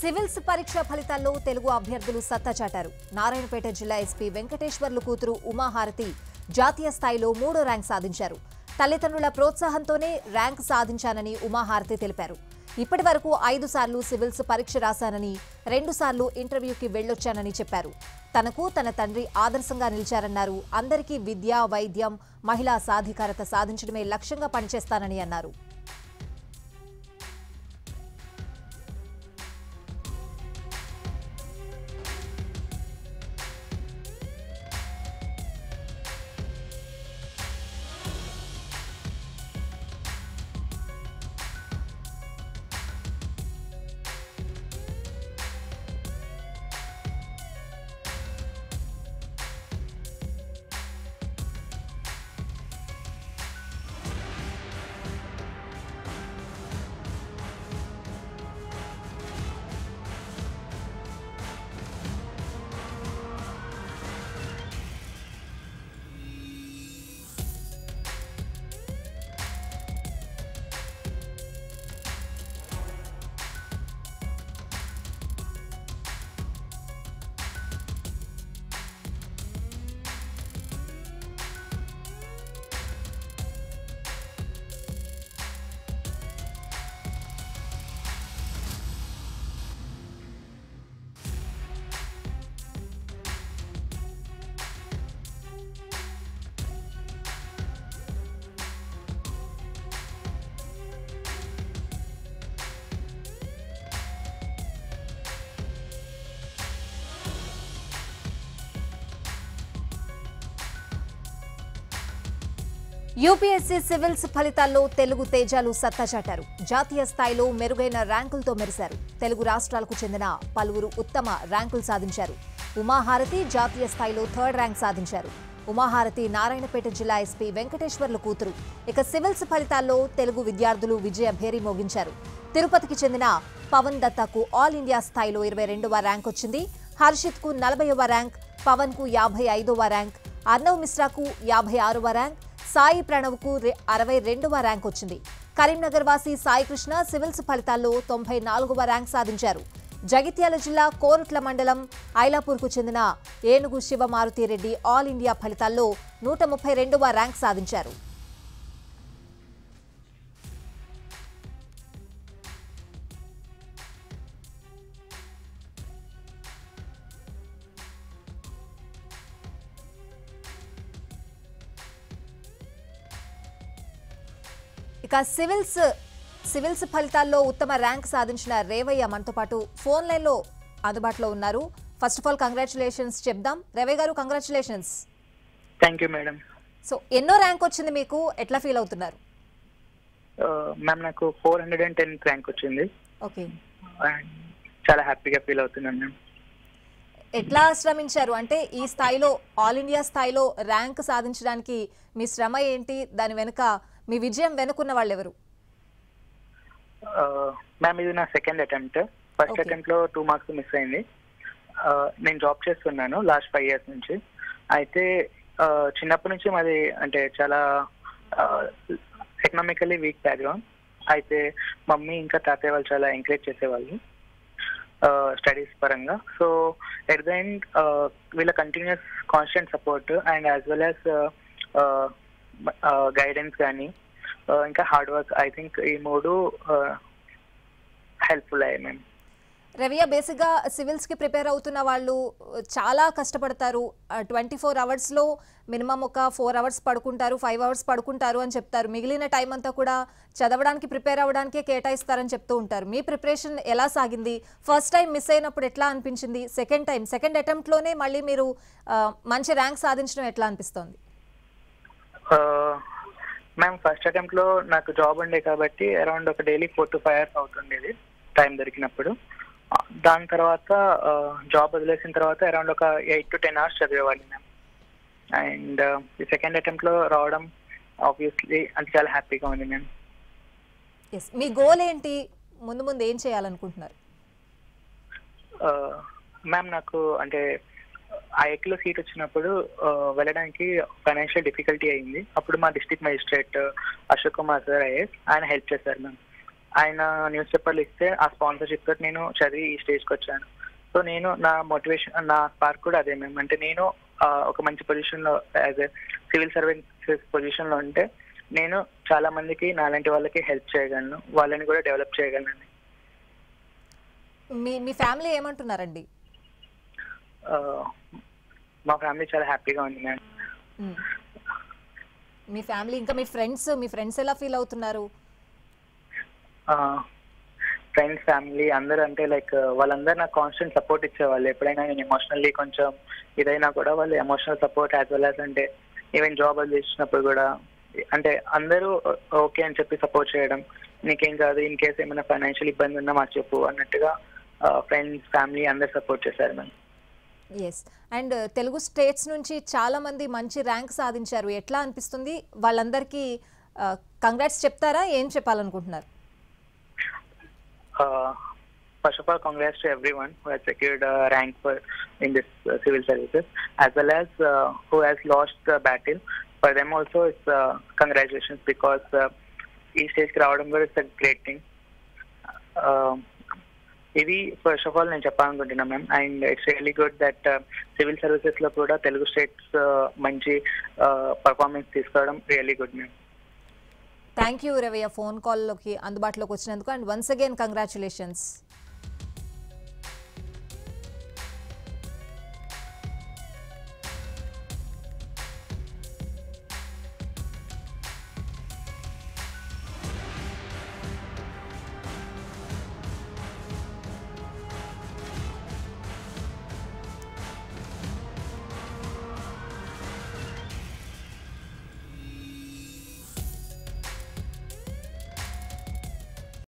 Civils పరీక్ష ఫలితాల్లో తెలుగు అభ్యర్థులు సత్తా చాటారు నారాయణపేట జిల్లా ఎస్పీ వెంకటేశ్వర్లు కూతురు ఉమాహారతి జాతీయ స్థాయిలో మూడో ర్యాంక్ సాధించారు తల్లిదండ్రుల ప్రోత్సాహంతోనే ర్యాంక్ సాధించానని ఉమాహారతి తెలిపారు ఇప్పటి వరకు ఐదు సార్లు సివిల్స్ పరీక్ష రాశానని రెండు సార్లు ఇంటర్వ్యూకి వెళ్ళొచ్చానని చెప్పారు తనకు తన తండ్రి ఆదర్శంగా నిలిచారన్నారు అందరికీ విద్య వైద్యం మహిళా సాధికారత సాధించడమే లక్ష్యంగా పనిచేస్తానని అన్నారు యూపీఎస్సీ సివిల్స్ ఫలితాల్లో తెలుగు తేజాలు సత్తా చాటారు జాతీయ స్థాయిలో మెరుగైన ర్యాంకులతో మెరిశారు తెలుగు రాష్ట్రాలకు చెందిన పలువురు ఉత్తమ ర్యాంకులు సాధించారు ఉమాహారతి జాతీయ స్థాయిలో థర్డ్ ర్యాంక్ సాధించారు ఉమాహారతి నారాయణపేట జిల్లా ఎస్పీ వెంకటేశ్వర్ల కూతురు ఇక సివిల్స్ ఫలితాల్లో తెలుగు విద్యార్థులు విజయ భేరి మోగించారు తిరుపతికి చెందిన పవన్ దత్తాకు ఆల్ ఇండియా స్థాయిలో ఇరవై రెండవ ర్యాంక్ వచ్చింది హర్షిత్ కు నలభైవ ర్యాంక్ పవన్ కు యాభై ఐదవ ర్యాంక్ అర్ణవ్ మిశ్రాకు యాభై ఆరవ ర్యాంక్ సాయి ప్రణవ్ కు అరవై రెండవ ర్యాంక్ వచ్చింది కరీంనగర్ వాసి సాయి కృష్ణ సివిల్స్ ఫలితాల్లో తొంభై నాలుగవ ర్యాంక్ సాధించారు జగిత్యాల జిల్లా కోరుట్ల మండలం ఐలాపూర్కు చెందిన ఏనుగు శివమారుతిరెడ్డి ఆల్ ఇండియా ఫలితాల్లో నూట ముప్పై రెండవ ర్యాంక్ సాధించారు ఇక సివిల్స్ సివిల్స్ ఫలితాల్లో ఉత్తమ ర్యాంక్ సాధించిన రేవయ్య మనతో పాటు ఫోన్ లైన్లో అందుబాటులో ఉన్నారు ఫస్ట్ ఆఫ్ ఆల్ కంగ్రాచులేషన్స్ చెప్దాం రేవయ్య గారు congratulations thank you madam so ఎన్నో ర్యాంక్ వచ్చింది మీకు ఎట్లా ఫీల్ అవుతున్నారు మ్యామ్ నాకు four hundred and ten rank వచ్చింది ఓకే And చాలా హ్యాపీగా ఫీల్ అవుతున్నాను మ్యామ్ ఎట్లా శ్రమించారు అంటే ఈ స్థాయిలో ఆల్ ఇండియా స్థాయిలో ర్యాంక్ సాధించడానికి మీ శ్రమ ఏంటి దాని వెనుక మీ విజయం వెనుకున్న వాళ్ళు ఎవరు మ్యామ్ ఇది నా second attempt first Okay. Attempt లో టూ మార్క్స్ మిస్ అయింది Uh, నేను జాబ్ చేస్తున్నాను లాస్ట్ ఫైవ్ ఇయర్స్ నుంచి అయితే uh, చిన్నప్పటి నుంచి మాది అంటే చాలా ఎకనామికల్లీ వీక్ బ్యాక్గ్రౌండ్ అయితే మమ్మీ ఇంకా తాతయ్య వాళ్ళు చాలా ఎంకరేజ్ చేసేవాళ్ళు స్టడీస్ పరంగా సో ఎట్ ద ఎండ్ వీళ్ళ continuous constant support and as well as guidance కానీ ఇంకా హార్డ్ వర్క్ ఐ థింక్ ఈ మూడు హెల్ప్ఫుల్ అయ్యాయి మేము రవియా బేసిక్గా సివిల్స్కి ప్రిపేర్ అవుతున్న వాళ్ళు చాలా కష్టపడతారు ట్వంటీ ఫోర్ అవర్స్లో మినిమం ఒక ఫోర్ అవర్స్ పడుకుంటారు ఫైవ్ అవర్స్ పడుకుంటారు అని చెప్తారు మిగిలిన టైం అంతా కూడా చదవడానికి ప్రిపేర్ అవ్వడానికే కేటాయిస్తారని చెప్తూ ఉంటారు మీ ప్రిపరేషన్ ఎలా సాగింది ఫస్ట్ టైం మిస్ అయినప్పుడు ఎట్లా అనిపించింది సెకండ్ టైం సెకండ్ అటెంప్ట్లోనే మళ్ళీ మీరు ఆ, మంచి ర్యాంక్ సాధించడం ఎట్లా అనిపిస్తోంది మ్యామ్ ఫస్ట్ అటెంప్ట్ లో నాకు జాబ్ ఉండే కాబట్టి అరౌండ్ ఒక daily four to five hours అవుతుండేది టైం దొరికినప్పుడు ఆ, దాని తర్వాత జాబ్ వదిలేసిన తర్వాత అరౌండ్ ఒక ఎయిట్ టు టెన్ అవర్స్ చదివేవాడిని మ్యామ్ అండ్ ఈ సెకండ్ అటెంప్ట్ లో రావడం ఆబ్వియస్లీ అంటే చాలా హ్యాపీగా ఉంది మ్యామ్ ఎస్ మీ గోల్ ఏంటి ముందు ముందు ఏం చేయాలనుకుంటున్నారు మ్యామ్ నాకు అంటే ఆ ఎక్లో సీట్ వచ్చినప్పుడు ఆ, వెళ్ళడానికి ఫైనాన్షియల్ డిఫికల్టీ అయింది అప్పుడు మా district magistrate Ashok Kumar sir IAS ఆయన హెల్ప్ చేశారు మ్యామ్ ఆయన న్యూస్ పేపర్లు ఇస్తే ఆ స్పాన్సర్షిప్ తోటి నేను చదివి ఈ స్టేజ్కి వచ్చాను సో నేను నా మోటివేషన్ నా స్పార్క్ కూడా అదే మ్యామ్ అంటే నేను ఆ, ఒక మంచి పొజిషన్లో యాజ్ ఎ సివిల్ సర్వీసెస్ పొజిషన్లో ఉంటే నేను చాలా మందికి నాలాంటి వాళ్ళకి హెల్ప్ చేయగలను వాళ్ళని కూడా డెవలప్ చేయగలను మీ మీ ఫ్యామిలీ ఏమంటున్నారండి ఆ, మా ఫ్యామిలీ చాలా హ్యాపీగా ఉంది మ్యామ్ మ్మ్. మీ ఫ్యామిలీ ఇంకా మీ ఫ్రెండ్స్ మీ ఫ్రెండ్స్ ఎలా ఫీల్ అవుతున్నారు ఫ్రెండ్స్ ఫ్యామిలీ అందరూ అంటే లైక్ వాళ్ళందరూ నాకు కాన్స్టెంట్ సపోర్ట్ ఇచ్చేవాళ్ళు ఎప్పుడైనా నేను ఎమోషనల్లీ కొంచెం ఇదైనా కూడా వాళ్ళు emotional support as well as అంటే ఈవెన్ జాబ్ అది చేసినప్పుడు కూడా అంటే అందరూ ఓకే అని చెప్పి సపోర్ట్ చేయడం నీకేం కాదు ఇన్ కేస్ ఏమైనా ఫైనాన్షియల్ ఇబ్బంది ఉన్నా మాకు చెప్పు అన్నట్టుగా ఫ్రెండ్స్ ఫ్యామిలీ అందరు సపోర్ట్ చేశారు ma'am yes and Telugu states నుంచి చాలా మంది మంచి ర్యాంక్ సాధించారు ఎట్లా అనిపిస్తుంది వాళ్ళందరికీ కంగ్రాట్స్ చెప్తారా ఏం చెప్పాలనుకుంటున్నారు uh, first of all, congrats to everyone who has secured a rank for in this uh, civil services, as well as uh, who has lost the battle. For them also, it's uh, congratulations because uh, ఈ స్టేజ్కి రావడం కూడా it's a great thing ఇది first of all నేను చెప్పాలనుకుంటున్నా ma'am and it's really good that civil services లో కూడా Telugu states మంచి పర్ఫార్మెన్స్ తీసుకోవడం really good ma'am thank you Ravayya phone కాల్లోకి అందుబాటులోకి వచ్చినందుకు అండ్ వన్స్ అగైన్ కంగ్రాచులేషన్స్